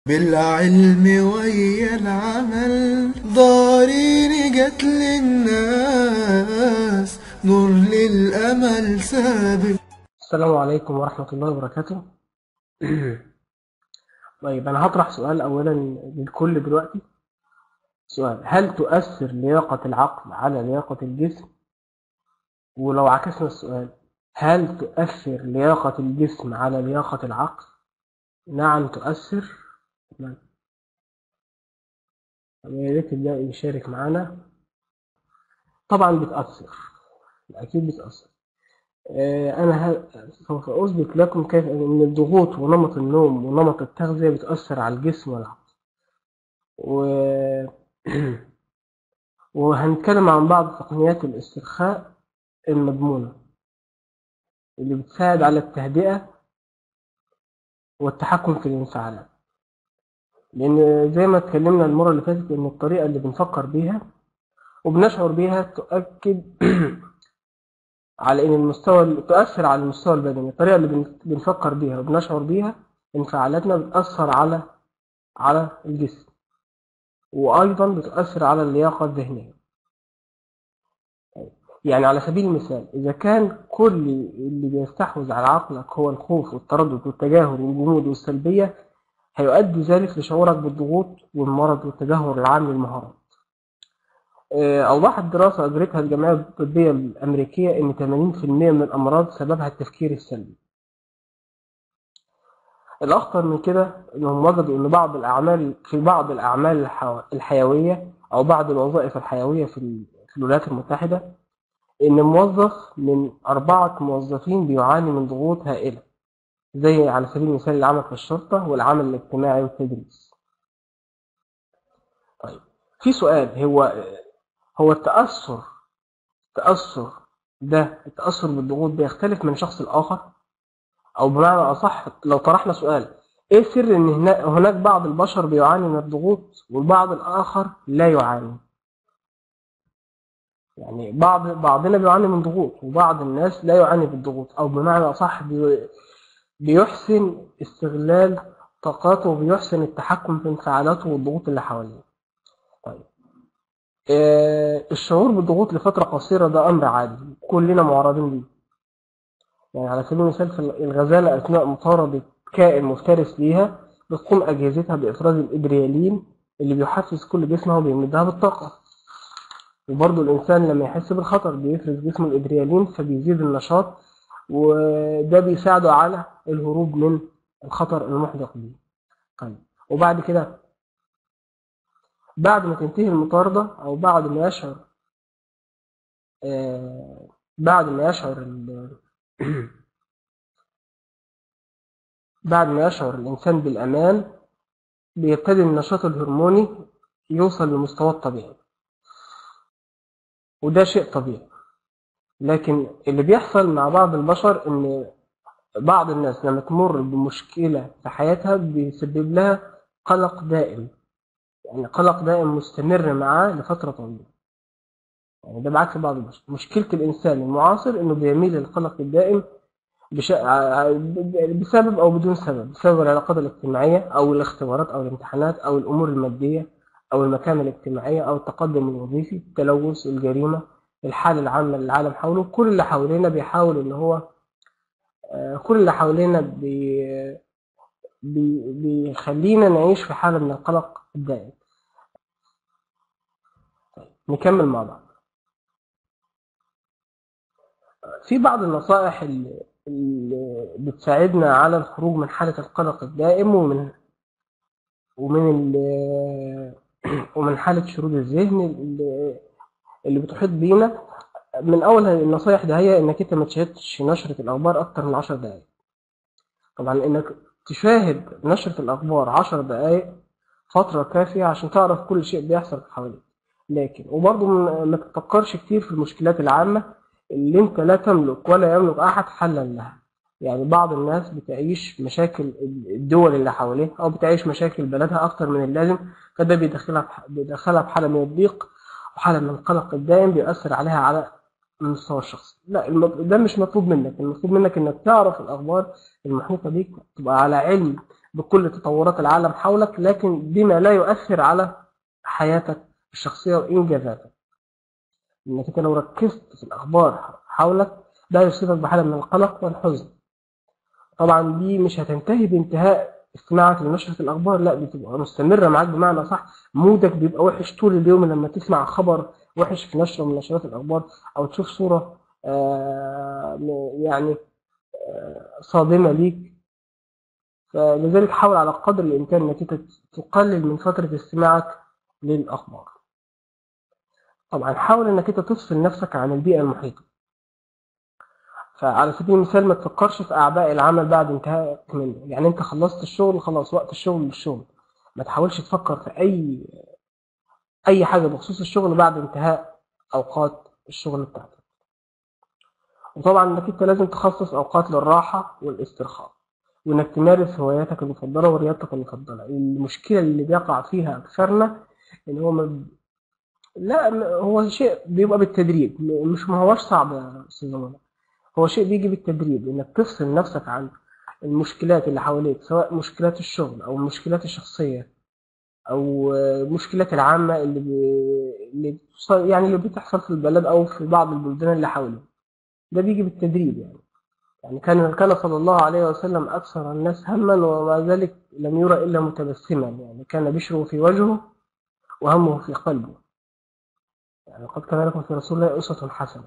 بالعلم ويا العمل ضارين جت للناس نور للأمل سابق السلام عليكم ورحمة الله وبركاته طيب أنا هطرح سؤال أولا للكل دلوقتي سؤال هل تؤثر لياقة العقل على لياقة الجسم ولو عكسنا السؤال هل تؤثر لياقة الجسم على لياقة العقل نعم تؤثر نعم طب يا ريت تبدأ يشارك معانا طبعا بتأثر أكيد بتأثر آه، أنا ه- سوف أثبت لكم كيف أن الضغوط ونمط النوم ونمط التغذية بتأثر على الجسم والعقل و... وهنتكلم عن بعض تقنيات الاسترخاء المضمونة اللي بتساعد على التهدئة والتحكم في الانفعالات لأن زي ما اتكلمنا المرة اللي فاتت إن الطريقة اللي بنفكر بيها وبنشعر بيها تؤكد على إن المستوى تؤثر على المستوى البدني الطريقة اللي بن- بنفكر بيها وبنشعر بيها انفعالاتنا بتأثر على على الجسم وأيضا بتؤثر على اللياقة الذهنية يعني على سبيل المثال إذا كان كل اللي بيستحوذ على عقلك هو الخوف والتردد والتجاهل والجمود والسلبية هيؤدي ذلك لشعورك بالضغوط والمرض والتدهور العام للمهارات آه، أوضحت دراسة أجرتها الجمعية الطبية الأمريكية إن 80% من الأمراض سببها التفكير السلبي الأخطر من كده إنهم وجدوا إن بعض الأعمال في بعض الأعمال الحو- الحيوية أو بعض الوظائف الحيوية في ال- في الولايات المتحدة إن موظف من أربعة موظفين بيعاني من ضغوط هائلة زي على سبيل المثال العمل في الشرطة والعمل الاجتماعي والتدريس. طيب في سؤال هو هو التأثر التأثر ده التأثر بالضغوط ده يختلف من شخص لآخر أو بمعنى أصح لو طرحنا سؤال إيه سر إن هنا- هناك بعض البشر بيعاني من الضغوط والبعض الآخر لا يعاني؟ يعني بعض بعضنا بيعاني من ضغوط وبعض الناس لا يعاني بالضغوط أو بمعنى أصح بي- بيحسن استغلال طاقاته وبيحسن التحكم في انفعالاته والضغوط اللي حواليه. طيب آه، الشعور بالضغوط لفترة قصيرة ده أمر عادي كلنا معرضين ليه يعني على سبيل المثال في الغزالة أثناء مطاردة كائن مفترس ليها بتقوم أجهزتها بإفراز الإدريالين اللي بيحفز كل جسمها وبيمدها بالطاقة وبرضه الإنسان لما يحس بالخطر بيفرز جسمه الإدريالين فبيزيد النشاط وده بيساعده على الهروب من الخطر المحدق بيه طيب وبعد كده بعد ما تنتهي المطاردة أو بعد ما يشعر آه بعد ما يشعر ال- بعد ما يشعر الإنسان بالأمان بيبتدي النشاط الهرموني يوصل لمستواه الطبيعي وده شيء طبيعي لكن اللي بيحصل مع بعض البشر إن بعض الناس لما تمر بمشكلة في حياتها بيسبب لها قلق دائم يعني قلق دائم مستمر معاه لفترة طويلة يعني ده بعكس بعض البشر مشكلة الإنسان المعاصر إنه بيميل للقلق الدائم بش... ع- بسبب أو بدون سبب بسبب العلاقات الاجتماعية أو الاختبارات أو الامتحانات أو الأمور المادية أو المكانة الاجتماعية أو التقدم الوظيفي التلوث الجريمة الحالة العامة للعالم حوله كل اللي حوالينا بيحاول إن هو آه، كل اللي حوالينا بي... بي... بيخلينا نعيش في حالة من القلق الدائم نكمل مع بعض في بعض النصائح اللي اللي بتساعدنا على الخروج من حالة القلق الدائم ومن ومن ال- ومن حالة شرود الذهن اللي اللي بتحيط بينا من أول النصائح ده هي إنك أنت ما تشاهدش نشرة الأخبار أكتر من عشر دقايق طبعا إنك تشاهد نشرة الأخبار عشر دقايق فترة كافية عشان تعرف كل شيء بيحصل حواليك لكن وبرضه ما ما تفكرش كتير في المشكلات العامة اللي انت لا تملك ولا يملك احد حلا لها يعني بعض الناس بتعيش مشاكل الدول اللي حواليها او بتعيش مشاكل بلدها اكتر من اللازم فده بيدخلها في بيدخلها في حاله من الضيق وحاله من القلق الدائم بيؤثر عليها على المستوى الشخصي لا الم- ده مش مطلوب منك المطلوب منك انك تعرف الاخبار المحيطه بيك تبقى على علم بكل تطورات العالم حولك لكن بما لا يؤثر على حياتك الشخصية وإنجازاتك إنك أنت لو ركزت في الأخبار حولك ده يصيبك بحالة من القلق والحزن طبعا دي مش هتنتهي بانتهاء استماعك لنشرة الأخبار لا بتبقى مستمرة معاك بمعنى صح مودك بيبقى وحش طول اليوم لما تسمع خبر وحش في نشرة من نشرات الأخبار أو تشوف صورة آه، يعني آه، صادمة ليك فلذلك حاول على قدر الإمكان إنك أنت تقلل من فترة استماعك للأخبار طبعا حاول إنك أنت تفصل نفسك عن البيئة المحيطة فعلى سبيل المثال ما تفكرش في أعباء العمل بعد انتهائك منه يعني أنت خلصت الشغل خلاص وقت الشغل للشغل ما تحاولش تفكر في أي أي حاجة بخصوص الشغل بعد انتهاء أوقات الشغل بتاعتك وطبعا إنك أنت لازم تخصص أوقات للراحة والاسترخاء وإنك تمارس هواياتك المفضلة ورياضتك المفضلة المشكلة اللي بيقع فيها أكثرنا إن هو ما لا م- هو شيء بيبقى بالتدريب م- مش ما هوش صعب يا أستاذ منى هو شيء بيجي بالتدريب إنك تفصل نفسك عن المشكلات اللي حواليك سواء مشكلات الشغل أو المشكلات الشخصية أو آه، المشكلات العامة اللي ب... اللي بتص- يعني اللي بتحصل في البلد أو في بعض البلدان اللي حواليه ده بيجي بالتدريب يعني يعني كان كان صلى الله عليه وسلم أكثر الناس هما ومع ذلك لم يرى إلا متبسما يعني كان بشره في وجهه وهمه في قلبه يعني قد كان لكم في رسول الله أسوة حسنة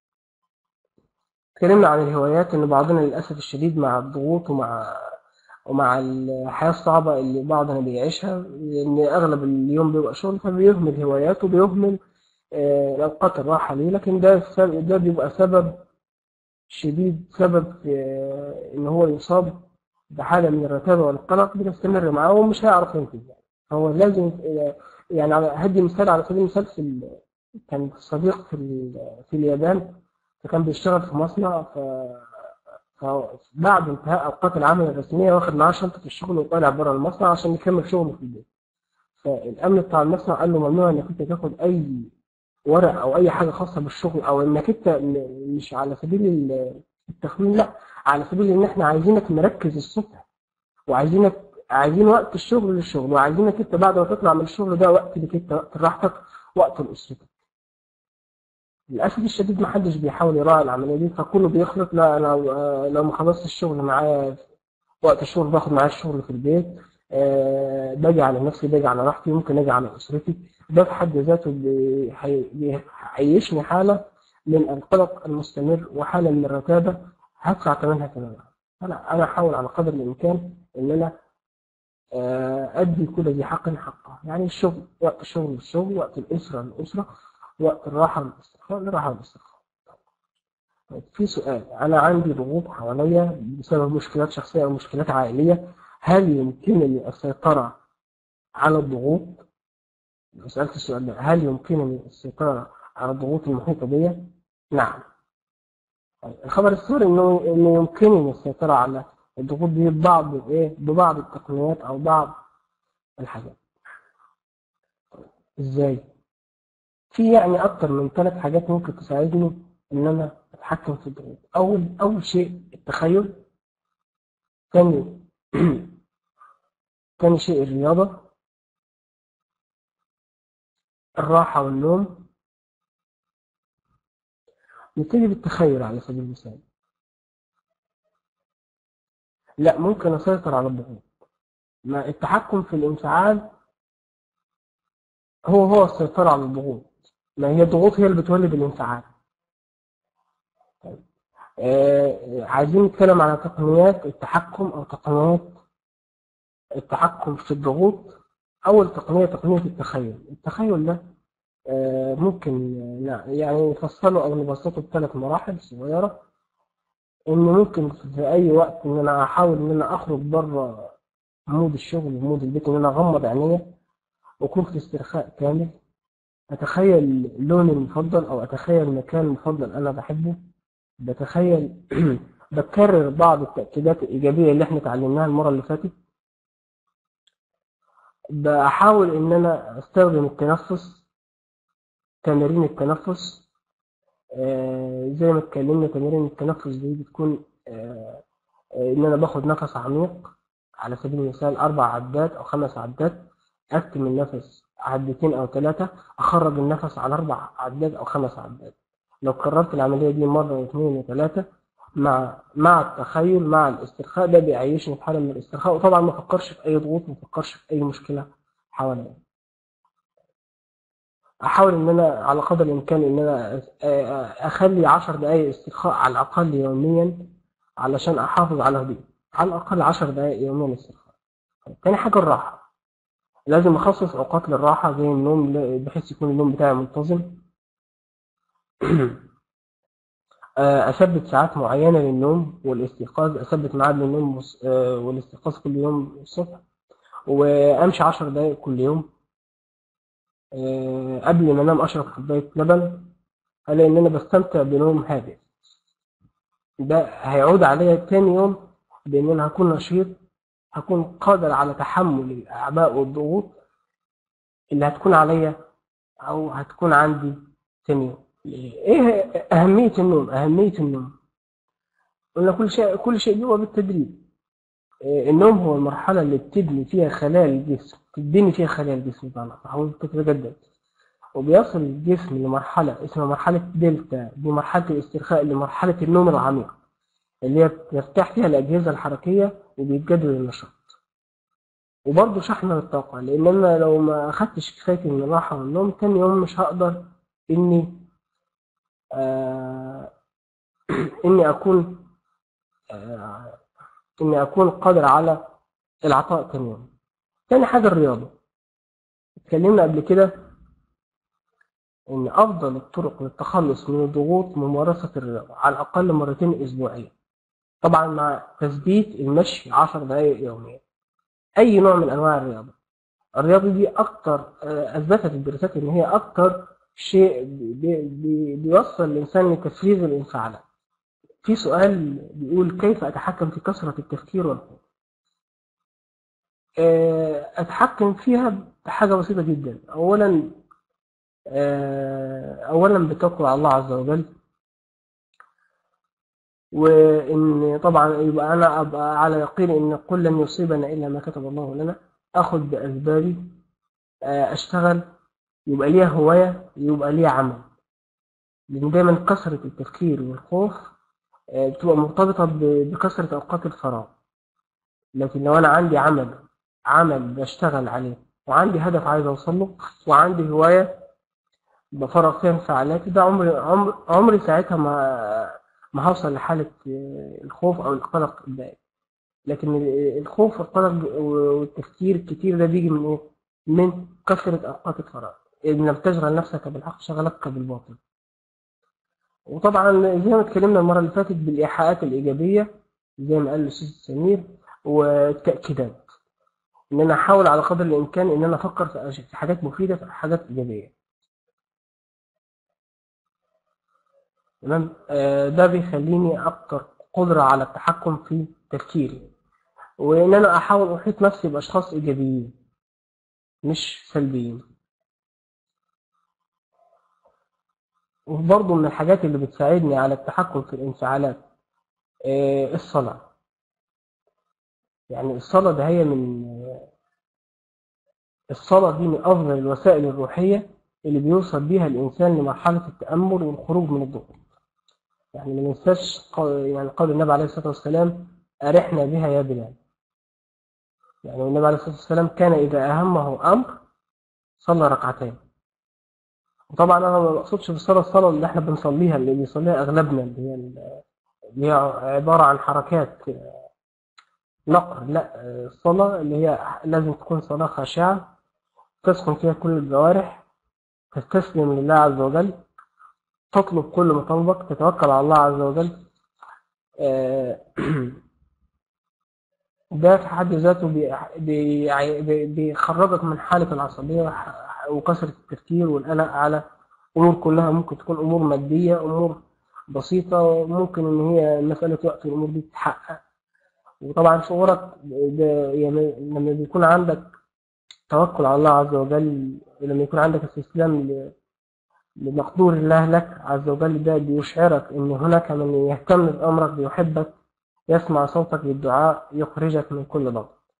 اتكلمنا عن الهوايات إن بعضنا للأسف الشديد مع الضغوط ومع ومع الحياة الصعبة اللي بعضنا بيعيشها إن أغلب اليوم بيبقى شغل فبيهمل هواياته وبيهمل آه، أوقات الراحة ليه لكن ده السبب- ده بيبقى سبب شديد سبب في آه، إن هو يصاب بحالة من الرتابة والقلق بتستمر معاه ومش هيعرف ينتج يعني هو لازم آه، يعني على هدي مثال على سبيل المثال في ال- كان صديق في ال- في اليابان فكان بيشتغل في مصنع ف فبعد انتهاء أوقات العمل الرسمية واخد معاه شنطة الشغل وطالع بره المصنع عشان يكمل شغله في البيت فالأمن بتاع المصنع قال له ممنوع إنك أنت تاخد أي ورق أو أي حاجة خاصة بالشغل أو إنك أنت م- مش على سبيل ال- التخوين لا على سبيل إن إحنا عايزينك مركز الصبح وعايزينك عايزين وقت الشغل للشغل وعايزينك أنت بعد ما تطلع من الشغل ده وقت لك أنت وقت راحتك وقت لأسرتك للأسف الشديد محدش بيحاول يراعي العملية دي فكله بيخلط لا أنا آه، لو ما خلصت الشغل معايا وقت الشغل باخد معايا الشغل في البيت آه، باجي على نفسي باجي على راحتي ممكن اجي على اسرتي ده في حد ذاته بيحي- بيعيشني حاله من القلق المستمر وحاله من الرتابه هدفع ثمنها تماما فلا انا احاول على قدر الامكان ان انا آه، ادي كل ذي حق حقه يعني الشغل وقت الشغل للشغل وقت الاسره للاسره وقت الراحه للاسترخاء للراحه والاسترخاء طيب، في سؤال أنا عندي ضغوط حواليا بسبب مشكلات شخصية أو مشكلات عائلية هل يمكنني السيطرة على الضغوط؟ لو سألت السؤال ده هل يمكنني السيطرة على الضغوط المحيطة بي؟ نعم. طيب، الخبر السوري إنه إنه يمكنني السيطرة على الضغوط دي ببعض إيه؟ ببعض التقنيات أو بعض الحاجات. طيب، إزاي؟ في يعني أكتر من ثلاث حاجات ممكن تساعدني إن أنا أتحكم في الضغوط. أول أول شيء التخيل. ثاني ثاني شيء الرياضة. الراحة والنوم. نبتدي بالتخيل على سبيل المثال. لا ممكن أسيطر على الضغوط. ما التحكم في الانفعال هو هو السيطرة على الضغوط. ما هي الضغوط هي اللي بتولد الانفعال. آه، عايزين نتكلم على تقنيات التحكم أو تقنيات التحكم في الضغوط أول تقنية تقنية التخيل التخيل ده آه، ممكن آه، يعني نفصله أو نبسطه بثلاث مراحل صغيرة إن ممكن في أي وقت إن أنا أحاول إن أنا أخرج بره مود الشغل ومود البيت إن أنا أغمض عينيا وأكون في استرخاء كامل أتخيل لوني المفضل أو أتخيل مكان مفضل أنا بحبه بتخيل بكرر بعض التأكيدات الإيجابية اللي احنا اتعلمناها المرة اللي فاتت بحاول إن أنا أستخدم التنفس تمارين التنفس آه، زي ما اتكلمنا تمارين التنفس دي بتكون آه، آه، إن أنا باخد نفس عميق على سبيل المثال أربع عدات أو خمس عدات أكتم النفس عدتين أو ثلاثة أخرج النفس على أربع عدات أو خمس عدات لو كررت العملية دي مرة واثنين وثلاثة مع مع التخيل مع الاسترخاء ده بيعيشني في حالة من الاسترخاء وطبعا ما أفكرش في أي ضغوط ما أفكرش في أي مشكلة حواليا أحاول إن أنا على قدر الإمكان إن أنا أخلي عشر دقايق استرخاء على الأقل يوميا علشان أحافظ على هدوء على الأقل عشر دقايق يوميا استرخاء تاني حاجة الراحة لازم أخصص أوقات للراحة زي النوم بحيث يكون النوم بتاعي منتظم أثبت ساعات معينة للنوم والاستيقاظ أثبت ميعاد للنوم والاستيقاظ كل يوم الصبح وأمشي عشر دقايق كل يوم قبل ما أنام أشرب كوباية لبن ألاقي إن أنا بستمتع بنوم هادئ ده هيعود عليا تاني يوم بإن أنا هكون نشيط هكون قادر على تحمل الأعباء والضغوط اللي هتكون عليا أو هتكون عندي تاني يوم إيه أهمية النوم؟ أهمية النوم قلنا كل شيء كل شيء جوه بالتدريب النوم هو المرحلة اللي بتبني فيها خلايا الجسم تبني فيها خلايا الجسم بمعنى أو تتجدد وبيصل الجسم لمرحلة اسمها مرحلة دلتا دي مرحلة الاسترخاء لمرحلة النوم العميق اللي هي بترتاح فيها الأجهزة الحركية وبيتجدد النشاط وبرضه شحن للطاقة لأن أنا لو ما أخدتش كفايتي من الراحة والنوم تاني يوم مش هقدر إني آه إني أكون آه إني أكون قادر على العطاء تاني يوم تاني حاجة الرياضة اتكلمنا قبل كده إن أفضل الطرق للتخلص من الضغوط ممارسة الرياضة على الأقل مرتين أسبوعيا طبعا مع تثبيت المشي عشر دقائق يوميا أي نوع من أنواع الرياضة الرياضة دي أكتر أثبتت الدراسات إن هي أكتر شيء بي بي بيوصل الإنسان لتفريغ الانفعالات في سؤال بيقول كيف أتحكم في كثرة التفكير والخوف أتحكم فيها بحاجة بسيطة جدا أولا أولا بتوكل على الله عز وجل وإن طبعا يبقى أنا أبقى على يقين إن قل لن يصيبنا إلا ما كتب الله لنا أخذ بأسبابي أشتغل يبقى ليها هواية يبقى ليها عمل لأن دايما كثرة التفكير والخوف بتبقى مرتبطة بكثرة أوقات الفراغ لكن لو أنا عندي عمل عمل بشتغل عليه وعندي هدف عايز أوصل له وعندي هواية بفرغ فيها انفعالاتي ده عمري عمر عمري ساعتها ما ما هوصل لحالة الخوف أو القلق الدائم لكن الخوف والقلق والتفكير الكتير ده بيجي من إيه؟ من كثرة أوقات الفراغ إن لم تشغل نفسك بالحق شغلك بالباطل وطبعا زي ما اتكلمنا المرة اللي فاتت بالإيحاءات الإيجابية زي ما قال الأستاذ سمير والتأكيدات إن أنا أحاول على قدر الإمكان إن أنا أفكر في حاجات مفيدة في حاجات إيجابية تمام ده بيخليني أكتر قدرة على التحكم في تفكيري وإن أنا أحاول أحيط نفسي بأشخاص إيجابيين مش سلبيين وبرضه من الحاجات اللي بتساعدني على التحكم في الانفعالات الصلاة يعني الصلاة ده هي من الصلاة دي من أفضل الوسائل الروحية اللي بيوصل بيها الإنسان لمرحلة التأمل والخروج من الضغوط يعني ما ننساش يعني قول النبي عليه الصلاة والسلام أرحنا بها يا بلال يعني النبي عليه الصلاة والسلام كان إذا أهمه أمر صلى ركعتين وطبعا أنا ما بقصدش بالصلاة الصلاة اللي احنا بنصليها اللي بيصليها أغلبنا اللي هي اللي هي عبارة عن حركات نقر لا الصلاة اللي هي لازم تكون صلاة خاشعة تسكن فيها كل الجوارح تستسلم لله عز وجل تطلب كل مطالبك تتوكل على الله عز وجل ده في حد ذاته بيخرجك من حالة العصبية وكثرة التفكير والقلق على أمور كلها ممكن تكون أمور مادية أمور بسيطة ممكن إن هي مسألة وقت الأمور دي تتحقق وطبعا شعورك يعني لما بيكون عندك توكل على الله عز وجل ولما يكون عندك استسلام لمقدور الله لك عز وجل ده بيشعرك ان هناك من يهتم بامرك بيحبك يسمع صوتك بالدعاء يخرجك من كل ضغط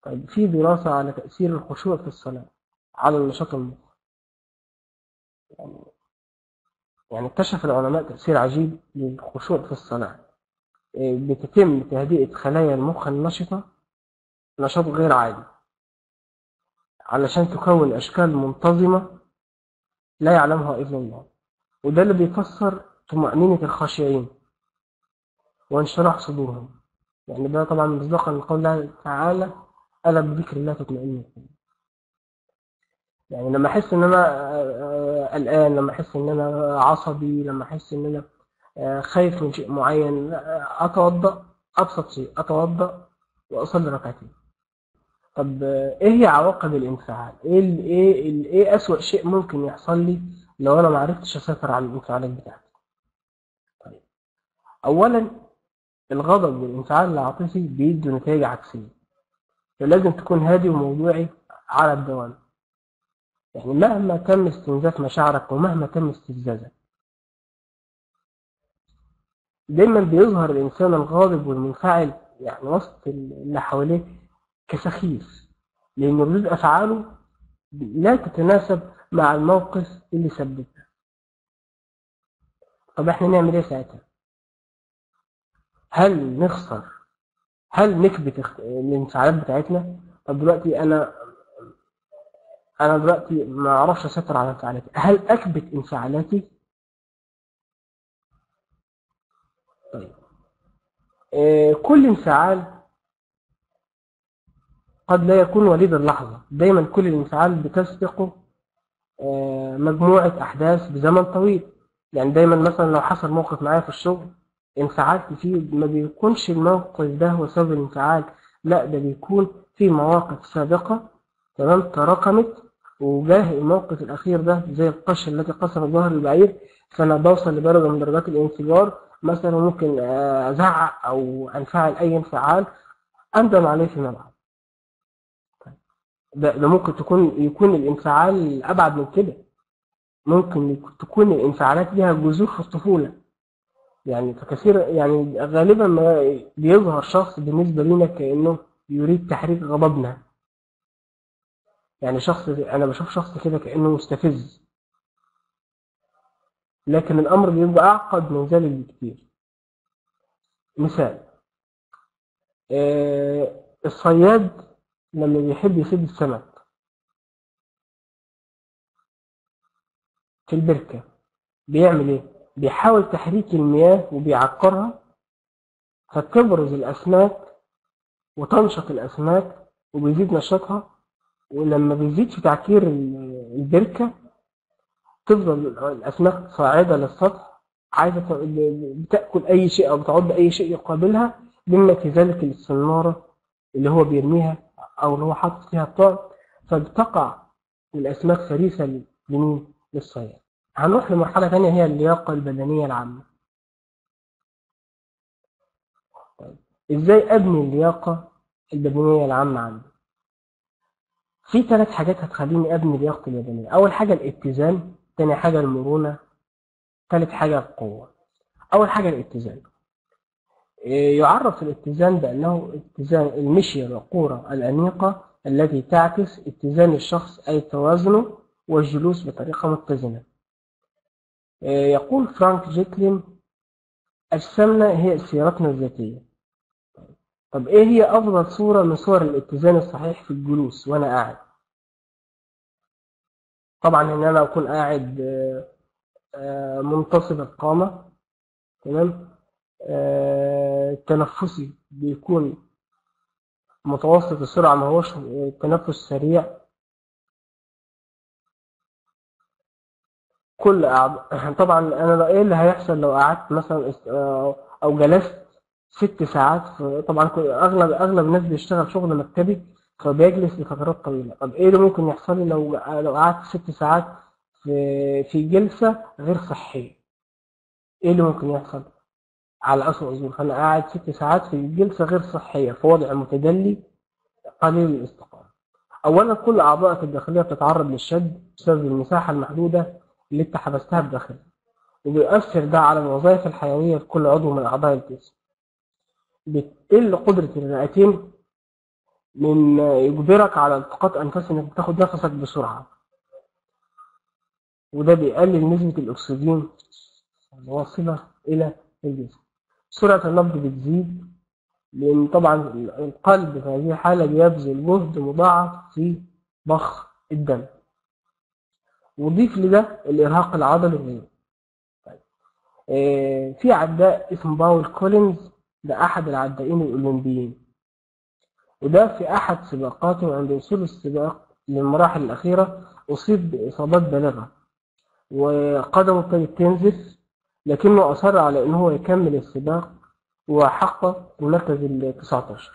طيب في دراسة على تأثير الخشوع في الصلاة على النشاط المخ يعني يعني اكتشف العلماء تأثير عجيب للخشوع في الصلاة إيه، بتتم تهدئة خلايا المخ النشطة نشاط غير عادي علشان تكون أشكال منتظمة لا يعلمها إلا الله وده اللي بيفسر طمأنينة الخاشعين وانشراح صدورهم يعني ده طبعا مصداقا لقول الله تعالى ألا بذكر الله تطمئن القلوب يعني لما أحس إن أنا آه، آه، قلقان لما أحس إن أنا عصبي لما أحس إن أنا آه، خايف من شيء معين آه، أتوضأ أبسط شيء أتوضأ وأصلي ركعتين طب آه، إيه هي عواقب الانفعال؟ إيه ال- إيه ال- إيه أسوأ شيء ممكن يحصل لي لو أنا معرفتش أسيطر على الانفعالات بتاعتي؟ طيب أولا الغضب والانفعال العاطفي بيدوا نتائج عكسية فلازم تكون هادي وموضوعي على الدوام يعني مهما تم استنزاف مشاعرك ومهما تم استفزازك دايما بيظهر الإنسان الغاضب والمنفعل يعني وسط اللي حواليه كسخيف لأن ردود أفعاله لا تتناسب مع الموقف اللي سببه طب احنا نعمل ايه ساعتها هل نخسر هل نكبت اخ- الانفعالات بتاعتنا طب دلوقتي انا انا دلوقتي ما اعرفش اسيطر على انفعالاتي هل اكبت انفعالاتي طيب آه، كل انفعال قد لا يكون وليد اللحظة دايما كل الانفعال بتسبقه آه، مجموعة أحداث بزمن طويل يعني دايما مثلا لو حصل موقف معايا في الشغل انفعلت فيه ما بيكونش الموقف ده هو سبب الانفعال لا ده بيكون في مواقف سابقة تمام تراكمت وجاه الموقف الأخير ده زي القش التي قسمت ظهر البعير فأنا بوصل لدرجة من درجات الانفجار مثلا ممكن آه، أزعق أو أنفعل أي انفعال أندم عليه فيما بعد ده, ده ممكن تكون يكون الانفعال أبعد من كده ممكن يك- تكون الانفعالات ليها جذور في الطفولة يعني فكثير يعني غالبا ما بيظهر شخص بالنسبة لنا كأنه يريد تحريك غضبنا يعني شخص أنا بشوف شخص كده كأنه مستفز لكن الأمر بيبقى أعقد من ذلك بكتير مثال آه، الصياد لما بيحب يصيد السمك في البركة بيعمل ايه؟ بيحاول تحريك المياه وبيعكرها فتبرز الأسماك وتنشط الأسماك وبيزيد نشاطها ولما بيزيد في تعكير ال- البركة تفضل الأسماك صاعدة للسطح عايزة ت- بتأكل أي شيء أو بتعض أي شيء يقابلها مما في ذلك الصنارة اللي هو بيرميها أو اللي هو حاطط فيها الطعم فبتقع الأسماك فريسة لمين؟ للصياد. هنروح لمرحلة تانية هي اللياقة البدنية العامة. طيب إزاي أبني اللياقة البدنية العامة عندي؟ في ثلاث حاجات هتخليني أبني لياقتي البدنية، أول حاجة الاتزان، تاني حاجة المرونة، تالت حاجة القوة. أول حاجة الاتزان. إيه، يعرف الاتزان بأنه اتزان المشية الوقورة الأنيقة التي تعكس اتزان الشخص أي توازنه والجلوس بطريقة متزنة. إيه، يقول فرانك جيتلين السمنة هي سيرتنا الذاتية. طب إيه هي أفضل صورة من صور الاتزان الصحيح في الجلوس وأنا قاعد؟ طبعا إن أنا أكون قاعد آه، آه، منتصب القامة تمام؟ آه، تنفسي بيكون متوسط السرعة ما هوش آه، تنفس سريع كل أعضاء طبعا أنا لو- إيه اللي هيحصل لو قعدت مثلا است- آه، أو جلست ست ساعات في طبعا كل- أغلب أغلب الناس بيشتغل شغل مكتبي فبيجلس لفترات طويلة طب إيه اللي ممكن يحصل لي لو لو قعدت ست ساعات في في جلسة غير صحية إيه اللي ممكن يحصل؟ على أسوأ الظروف أنا قاعد ست ساعات في جلسة غير صحية في وضع متدلي قليل الاستقامة أولا كل أعضائك الداخلية بتتعرض للشد بسبب المساحة المحدودة اللي أنت حبستها بداخلها وبيؤثر ده على الوظائف الحيوية في كل عضو من أعضاء الجسم بتقل قدرة الرئتين من يجبرك على التقاط أنفاس إنك تاخد نفسك بسرعة وده بيقلل نسبة الأكسجين الواصلة إلى الجسم سرعة النبض بتزيد لأن طبعا القلب في هذه الحالة بيبذل جهد مضاعف في ضخ الدم وضيف لده الإرهاق العضلي غيره طيب. آه، في عداء اسمه باول كولينز ده أحد العدائين الأولمبيين وده في أحد سباقاته عند وصول السباق للمراحل الأخيرة أصيب بإصابات بالغة وقدمه ابتدت تنزف لكنه أصر على إن هو يكمل السباق وحقق المركز ال 19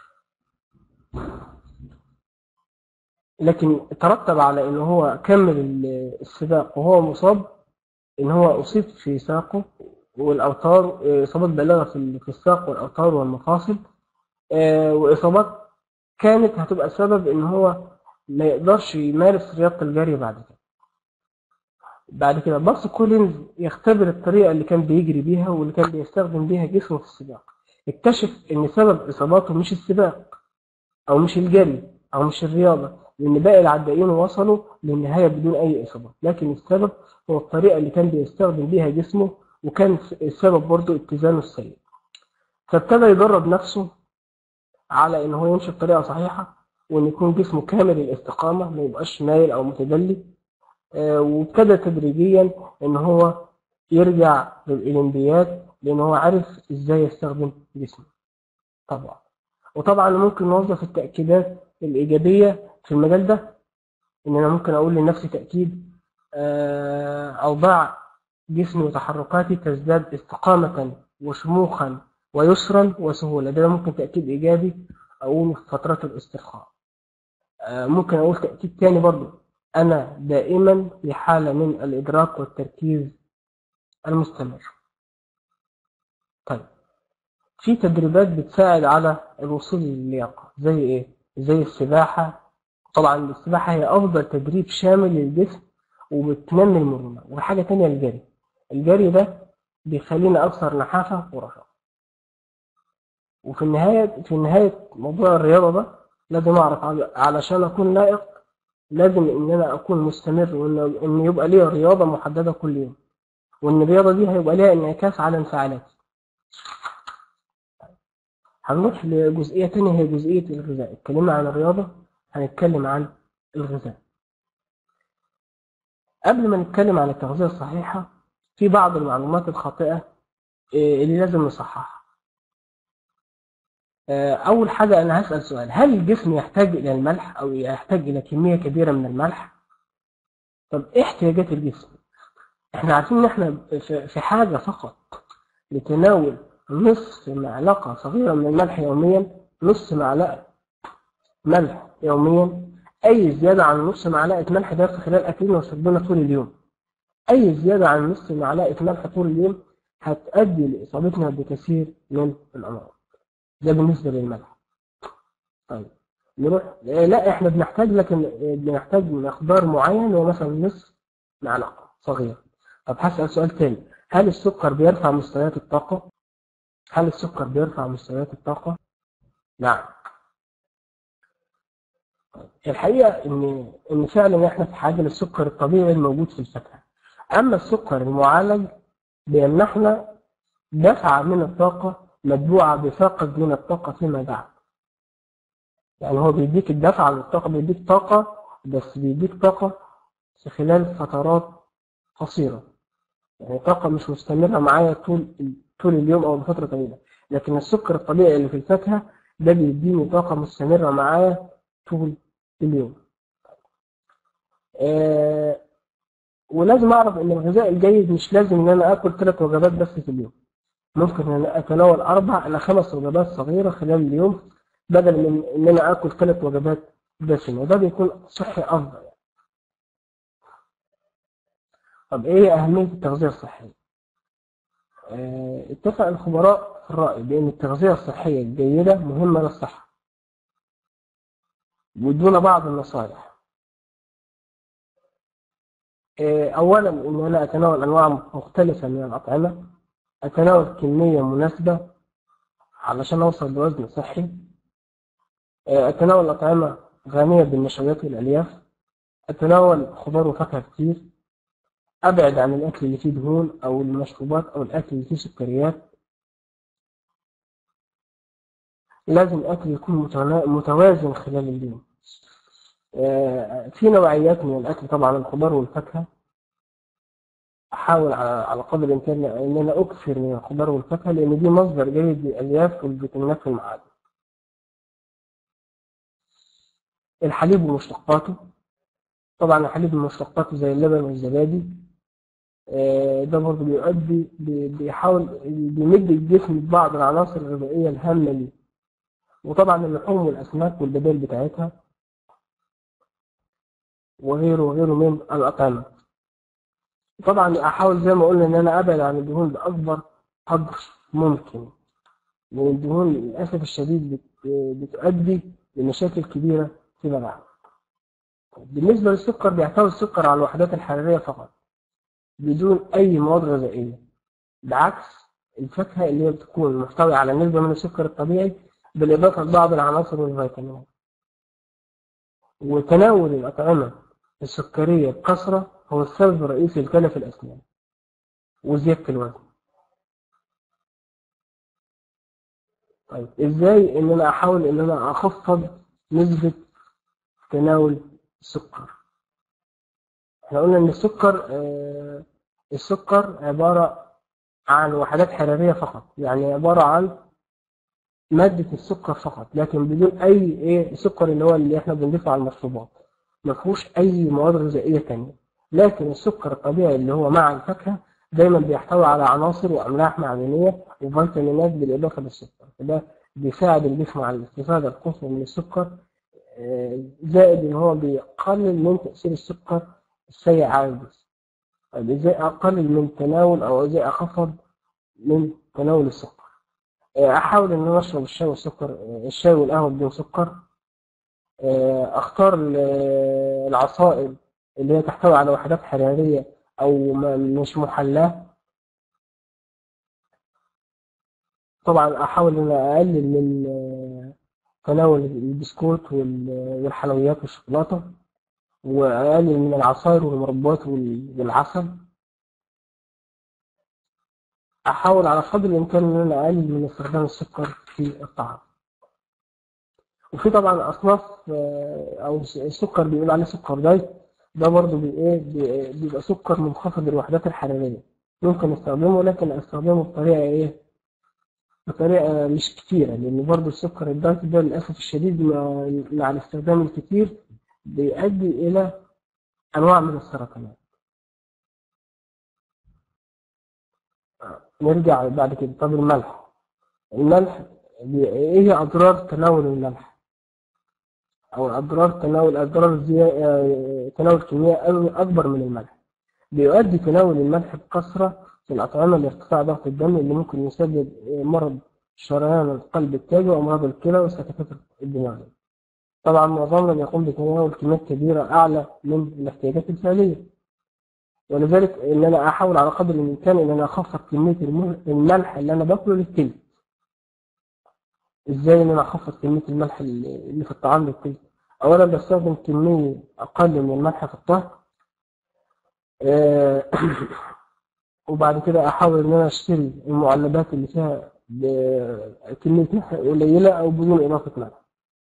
لكن ترتب على إن هو كمل ال- السباق وهو مصاب إن هو أصيب في ساقه والأوتار إصابات بالغة في ال- في الساق والأوتار والمفاصل آه، وإصابات كانت هتبقى سبب إن هو ما يقدرش يمارس رياضة الجري بعد كده بعد كده بص كولينز يختبر الطريقة اللي كان بيجري بيها واللي كان بيستخدم بيها جسمه في السباق اكتشف ان سبب اصاباته مش السباق او مش الجري او مش الرياضة لان باقي العدائين وصلوا للنهاية بدون اي اصابة لكن السبب هو الطريقة اللي كان بيستخدم بيها جسمه وكان السبب برضه اتزانه السيء فابتدى يدرب نفسه على ان هو يمشي بطريقة صحيحة وان يكون جسمه كامل الاستقامة ما يبقاش مايل او متدلي آه، وابتدى تدريجيا ان هو يرجع للاولمبياد لان هو عارف ازاي يستخدم جسمه طبعا وطبعا ممكن نوظف التاكيدات الايجابيه في المجال ده ان انا ممكن اقول لنفسي تاكيد آه، اوضاع جسمي وتحركاتي تزداد استقامه وشموخا ويسرا وسهوله ده ممكن تاكيد ايجابي اقوله في فترات الاسترخاء آه، ممكن اقول تاكيد تاني برضو أنا دائما في حالة من الإدراك والتركيز المستمر طيب في تدريبات بتساعد على الوصول للياقة زي إيه؟ زي السباحة طبعا السباحة هي أفضل تدريب شامل للجسم وبتنمي المرونة وحاجة تانية الجري الجري ده بيخلينا أكثر نحافة ورشاقة وفي النهاية في نهاية موضوع الرياضة ده لازم أعرف على- علشان أكون لائق لازم ان انا اكون مستمر وان ان يبقى ليا رياضه محدده كل يوم وان الرياضه دي هيبقى ليها انعكاس على انفعالاتي هنروح لجزئيه تانية هي جزئيه الغذاء اتكلمنا عن الرياضه هنتكلم عن الغذاء قبل ما نتكلم عن التغذيه الصحيحه في بعض المعلومات الخاطئه إيه، اللي لازم نصححها آه، أول حاجة أنا هسأل سؤال هل الجسم يحتاج إلى الملح أو يحتاج إلى كمية كبيرة من الملح؟ طب إيه احتياجات الجسم؟ إحنا عارفين إن إحنا في في حاجة فقط لتناول نصف معلقة صغيرة من الملح يوميا نصف معلقة ملح يوميا أي زيادة عن نص معلقة ملح ده في خلال أكلنا وشربنا طول اليوم أي زيادة عن نصف معلقة ملح طول اليوم هتؤدي لإصابتنا بكثير من الأمراض ده بالنسبة للملح طيب نروح لا احنا بنحتاج لكن بنحتاج مقدار معين هو مثلا نصف معلقة صغيرة طب هسأل سؤال تاني هل السكر بيرفع مستويات الطاقة؟ هل السكر بيرفع مستويات الطاقة؟ نعم الحقيقة إن إن فعلا إحنا في حاجة للسكر الطبيعي الموجود في الفاكهة أما السكر المعالج بيمنحنا دفعة من الطاقة متبوعة بفاقد من الطاقة فيما بعد يعني هو بيديك الدفعة للطاقة بيديك طاقة بس بيديك طاقة في خلال فترات قصيرة يعني طاقة مش مستمرة معايا طول طول اليوم أو لفترة طويلة لكن السكر الطبيعي اللي في الفاكهة ده بيديني طاقة مستمرة معايا طول اليوم آه ولازم أعرف إن الغذاء الجيد مش لازم إن أنا آكل ثلاث وجبات بس في اليوم ممكن ان انا اتناول اربع الى خمس وجبات صغيره خلال اليوم بدل من ان انا اكل ثلاث وجبات دسمه وده بيكون صحي افضل يعني. طب ايه اهميه التغذيه الصحيه آه، اتفق الخبراء في الراي بان التغذيه الصحيه الجيده مهمه للصحه وادونا بعض النصائح آه، اولا ان انا اتناول انواع مختلفه من الاطعمه أتناول كمية مناسبة علشان أوصل لوزن صحي آه، أتناول أطعمة غنية بالنشويات والألياف أتناول خضار وفاكهة كتير أبعد عن الأكل اللي فيه دهون أو المشروبات أو الأكل اللي فيه سكريات لازم الأكل يكون متنا- متوازن خلال اليوم آه، في نوعيات من الأكل طبعا الخضار والفاكهة أحاول على على قدر الإمكان إن أنا أكثر من الخضار والفاكهة لأن دي مصدر جيد للألياف والفيتامينات والمعادن الحليب ومشتقاته طبعا الحليب ومشتقاته زي اللبن والزبادي آه، ده برضه بيؤدي بي- بيحاول بيمد الجسم ببعض العناصر الغذائية الهامة ليه وطبعا اللحوم والأسماك والبدائل بتاعتها وغيره وغيره من الأطعمة طبعا أحاول زي ما قلنا إن أنا أبعد عن الدهون بأكبر قدر ممكن لأن الدهون للأسف الشديد بت- بتؤدي لمشاكل كبيرة فيما بعد بالنسبة للسكر بيحتوي السكر على الوحدات الحرارية فقط بدون أي مواد غذائية بعكس الفاكهة اللي هي بتكون محتوية على نسبة من السكر الطبيعي بالإضافة لبعض العناصر والفيتامينات وتناول الأطعمة السكرية بكثرة هو السبب الرئيسي لتلف الأسنان وزيادة الوزن طيب ازاي ان انا احاول ان انا اخفض نسبة تناول السكر احنا قلنا ان السكر آه، السكر عبارة عن وحدات حرارية فقط يعني عبارة عن مادة السكر فقط لكن بدون اي ايه السكر اللي هو اللي احنا بنضيفه على المشروبات ما فيهوش اي مواد غذائية تانية لكن السكر الطبيعي اللي هو مع الفاكهة دايما بيحتوي على عناصر واملاح معدنية وفيتامينات بالاضافة للسكر فده بيساعد الجسم على الاستفادة القصوى من السكر آه، زائد ان هو بيقلل من تأثير السكر السيء على الجسم طيب ازاي اقلل من تناول او ازاي اخفض من تناول السكر آه، احاول ان انا اشرب الشاي والسكر آه، الشاي والقهوه بدون سكر آه، اختار ال- العصائر اللي هي تحتوي على وحدات حراريه او ما- مش محلاه طبعا احاول ان أنا اقلل من آه، تناول البسكوت وال- والحلويات والشوكولاته واقلل من العصائر والمربات وال- والعسل احاول على قدر الامكان ان انا اقلل من استخدام السكر في الطعام وفي طبعا اصناف آه، او س- السكر بيقول عليه سكر دايت ده برضه بي ايه بي- بيبقى سكر منخفض الوحدات الحراريه ممكن استخدمه لكن استخدمه بطريقه ايه بطريقه مش كتيره لان برضه السكر الدايت ده للاسف الشديد مع مع الاستخدام الكتير بيؤدي الى انواع من السرطانات نرجع بعد كده طب الملح الملح بي- ايه هي اضرار تناول الملح او اضرار تناول اضرار زي... آه، تناول كميه أ- اكبر من الملح بيؤدي تناول الملح بكثره في الاطعمه لارتفاع ضغط الدم اللي ممكن يسبب آه، مرض شريان القلب التاجي وامراض الكلى والسكتات الدماغيه طبعا معظمنا بيقوم بتناول كميات كبيره اعلى من الاحتياجات الفعليه ولذلك ان انا احاول على قدر الامكان ان انا اخفض كميه الم- الملح اللي انا باكله للتلت ازاي ان انا اخفض كميه الملح اللي اللي في الطعام للتلت اولا بستخدم كميه اقل من الملح في الطهي آه، وبعد كده احاول ان انا اشتري المعلبات اللي فيها ب- كميه ملح قليله او بدون اضافه ملح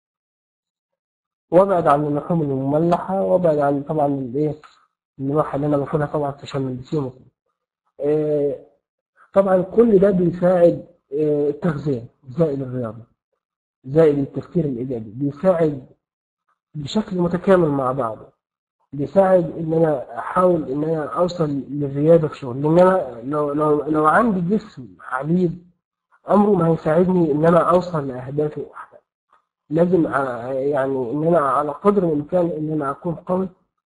وابعد عن اللحوم المملحه وابعد عن طبعا الايه الملوحه اللي انا باكلها طبعا في شم النسيم وكده. آه، طبعا كل ده بيساعد آه، التغذيه زائد الرياضه زائد التفكير الايجابي بيساعد بشكل متكامل مع بعضه بيساعد ان انا احاول ان انا اوصل للرياضه في شغل لان انا لو لو لو عندي جسم عنيد عمره ما هيساعدني ان انا اوصل لاهدافي واحده لازم ع- يعني ان انا على قدر الامكان ان انا اكون قوي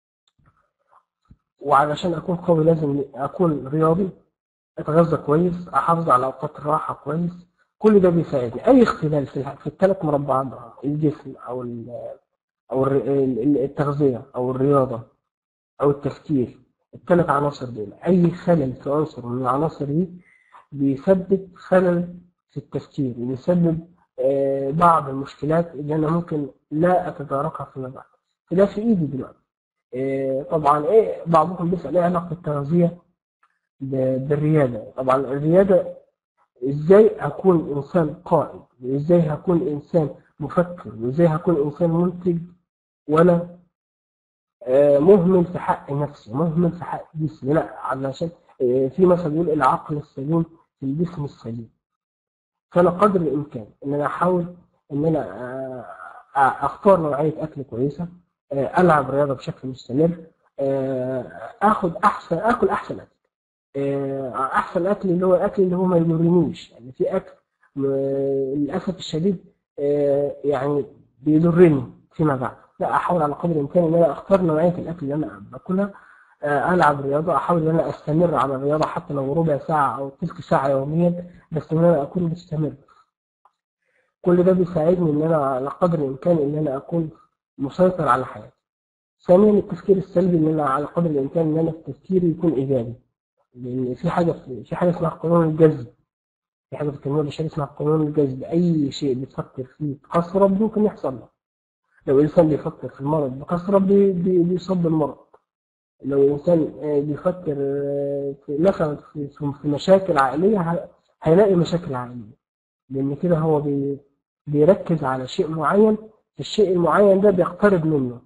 وعلشان اكون قوي لازم اكون رياضي اتغذى كويس احافظ على اوقات الراحه كويس كل ده بيساعدني اي اختلال في الح- في الثلاث مربعات دول، الجسم او ال- او الر- ال- التغذيه او الرياضه او التفكير الثلاث عناصر دول اي خلل في عنصر من العناصر دي بيسبب خلل في التفكير وبيسبب آه، بعض المشكلات اللي انا ممكن لا اتداركها فيما بعد فده في ايدي دلوقتي آه، طبعا ايه بعضهم بيسال ايه علاقه التغذيه ب- بالرياده طبعا الرياده ازاي اكون انسان قائد وازاي هكون انسان مفكر وازاي هكون انسان منتج وانا آه، مهمل في حق نفسي مهمل في حق جسمي لا علشان آه، في مثل بيقول العقل السليم في الجسم السليم فانا قدر الامكان ان انا احاول ان انا آه، آه، اختار نوعيه اكل كويسه آه، العب رياضه بشكل مستمر آه، اخد احسن اكل احسن اكل آه، احسن اكل اللي هو الاكل اللي هو ما يضرنيش يعني في اكل آه، للاسف الشديد آه، يعني بيضرني فيما بعد لا احاول على قدر الامكان ان انا اختار نوعيه الاكل اللي انا باكلها آه، العب رياضه احاول ان انا استمر على الرياضه حتى لو ربع ساعه او تلت ساعه يوميا بس ان انا اكون مستمر كل ده بيساعدني ان انا على قدر الامكان ان انا اكون مسيطر على حياتي ثانيا التفكير السلبي ان انا على قدر الامكان ان انا تفكيري يكون ايجابي لان في حاجه في حاجه اسمها قانون الجذب في حاجه في التنميه البشريه اسمها قانون الجذب اي شيء بتفكر فيه بكثره ممكن يحصل لك لو انسان بيفكر في المرض بكثره بي- بي- بيصاب بالمرض لو انسان آه، بيفكر آه، في مثلا في في- في مشاكل عائليه ه- هيلاقي مشاكل عائليه لان كده هو بي بيركز على شيء معين الشيء المعين ده بيقترب منه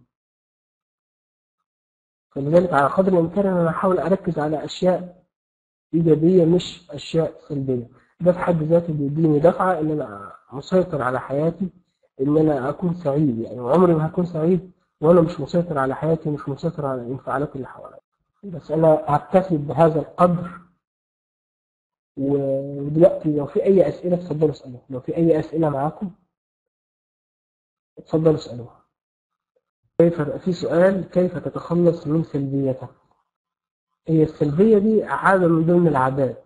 فلذلك على قدر الامكان انا احاول اركز على اشياء ايجابيه مش اشياء سلبيه ده في حد ذاته بيديني دفعه ان انا مسيطر على حياتي ان انا اكون سعيد يعني عمري ما هكون سعيد وانا مش مسيطر على حياتي مش مسيطر على الانفعالات اللي حواليا بس انا هكتفي بهذا القدر و- ودلوقتي لو في اي اسئله اتفضلوا اسالوا لو في اي اسئله معاكم اتفضلوا اسالوها كيف في سؤال كيف تتخلص من سلبيتك هي السلبيه دي عاده من ضمن العادات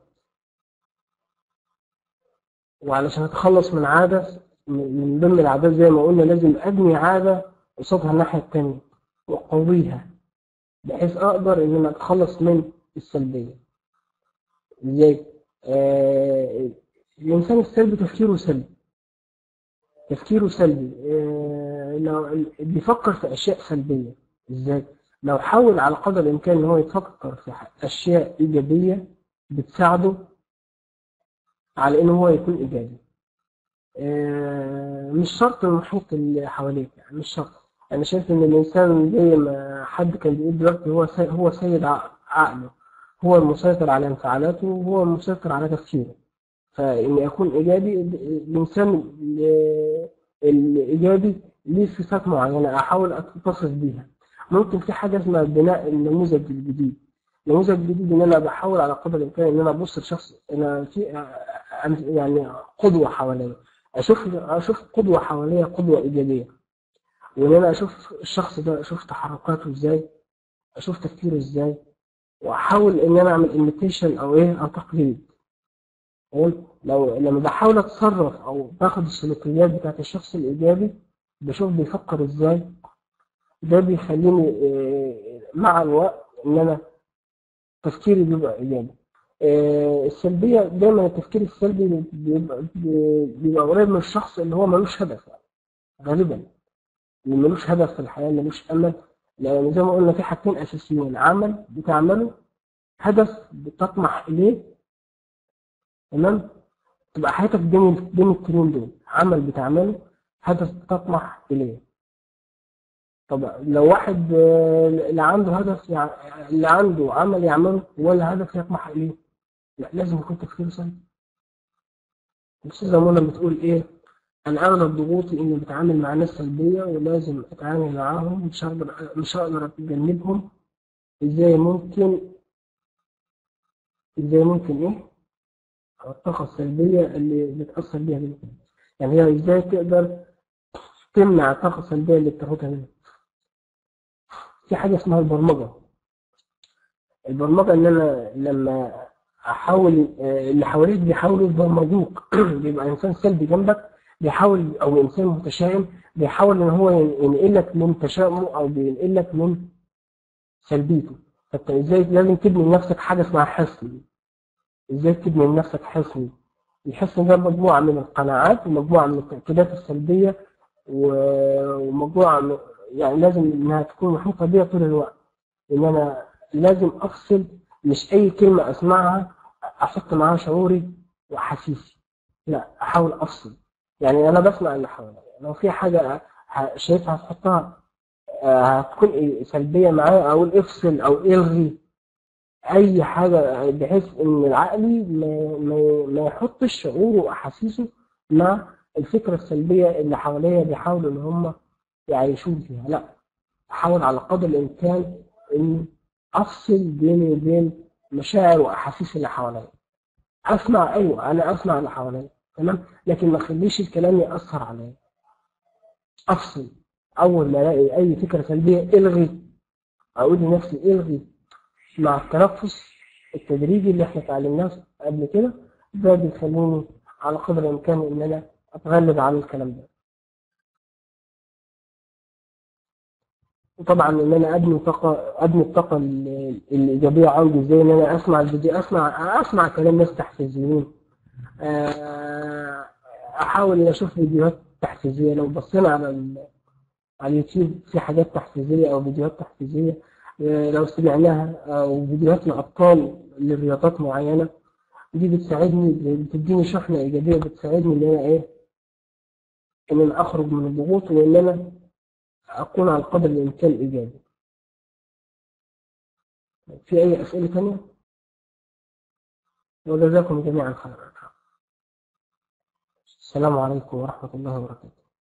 وعلشان اتخلص من عاده من ضمن العادات زي ما قلنا لازم ابني عاده قصادها الناحيه التانيه واقويها بحيث اقدر ان انا اتخلص من السلبيه ازاي آه الانسان السلبي تفكيره سلبي تفكيره سلبي آه لو بيفكر في اشياء سلبيه ازاي لو حاول على قدر الامكان ان هو يفكر في اشياء ايجابيه بتساعده على ان هو يكون ايجابي آه مش شرط المحيط اللي حواليك يعني مش شرط انا شايف ان الانسان زي ما حد كان بيقول دلوقتي هو سي هو سيد ع- عقله هو المسيطر على انفعالاته وهو المسيطر على تفكيره فإن يكون إيجابي الإنسان ال- الإيجابي ليه صفات معينة أحاول أتصف بيها ممكن في حاجة اسمها بناء النموذج الجديد النموذج الجديد إن أنا بحاول على قدر الإمكان إن أنا أبص لشخص أنا في أم- يعني قدوة حواليا أشوف أشوف قدوة حواليا قدوة إيجابية وإن أنا أشوف الشخص ده أشوف تحركاته إزاي أشوف تفكيره إزاي وأحاول إن أنا أعمل إيميتيشن أو إيه أو تقليد أقول لو لما بحاول اتصرف او باخد السلوكيات بتاعت الشخص الايجابي بشوف بيفكر ازاي ده بيخليني آه، مع الوقت ان انا تفكيري بيبقى ايجابي آه، السلبيه دايما التفكير السلبي بيبقى بيبقى قريب من الشخص اللي هو ملوش هدف يعني غالبا اللي ملوش هدف في الحياه ملوش امل لان زي ما قلنا في حاجتين اساسيين عمل بتعمله هدف بتطمح اليه تمام تبقى حياتك بين بين التنين دول عمل بتعمله هدف تطمح اليه طب لو واحد آه، لا عنده هدف يع- اللي عنده عمل يعمله ولا هدف يطمح اليه لا لازم يكون تفكيره سلبي الاستاذه منى بتقول ايه انا اغلب ضغوطي اني بتعامل مع ناس سلبيه ولازم اتعامل معاهم مش هقدر مش هقدر اتجنبهم ازاي ممكن ازاي ممكن ايه الطاقة السلبية اللي بتأثر بيها منك يعني هي ازاي تقدر تمنع الطاقة السلبية اللي بتاخدها منك في حاجة اسمها البرمجة البرمجة ان انا لما احاول آه، اللي حواليك بيحاولوا يبرمجوك بيبقى انسان سلبي جنبك بيحاول او انسان متشائم بيحاول ان هو ينقلك من تشاؤمه او بينقلك من سلبيته فانت ازاي لازم تبني لنفسك حاجة اسمها حصن ازاي تبني لنفسك حصن يحس ان ده مجموعه من القناعات ومجموعه من التاكيدات السلبيه و- ومجموعه من يعني لازم انها تكون محيطه بيا طول الوقت ان انا لازم افصل مش اي كلمه اسمعها احط معاها شعوري واحاسيسي لا احاول افصل يعني انا بسمع اللي حواليا لو في حاجه ه- شايفها هتحطها آه، هتكون إيه سلبيه معايا اقول افصل او الغي اي حاجه بحيث ان العقلي ما, ما, ما يحطش شعوره واحاسيسه مع الفكره السلبيه اللي حواليا بيحاولوا ان هم يعيشون فيها لا احاول على قدر الامكان ان افصل بيني وبين مشاعر واحاسيس اللي حواليا اسمع ايوه انا اسمع اللي حواليا تمام لكن ما اخليش الكلام ياثر عليا افصل اول ما الاقي اي فكره سلبيه الغي اقول لنفسي الغي مع التنفس التدريجي اللي احنا اتعلمناه قبل كده ده بيخليني على قدر الامكان ان انا اتغلب على الكلام ده وطبعا ان انا ابني طاقه ابني الطاقه ال- الايجابيه عندي زي ان انا اسمع الفيديو اسمع اسمع كلام ناس تحفيزيين آه، احاول ان اشوف فيديوهات تحفيزيه لو بصينا على ال- على اليوتيوب في حاجات تحفيزيه او فيديوهات تحفيزيه آه، لو سمعناها او فيديوهات لابطال لرياضات معينه دي بتساعدني بتديني شحنه ايجابيه بتساعدني ان انا ايه ان انا اخرج من الضغوط وان انا اكون على قدر الامكان ايجابي في اي اسئله ثانيه وجزاكم جميعا خيرا السلام عليكم ورحمه الله وبركاته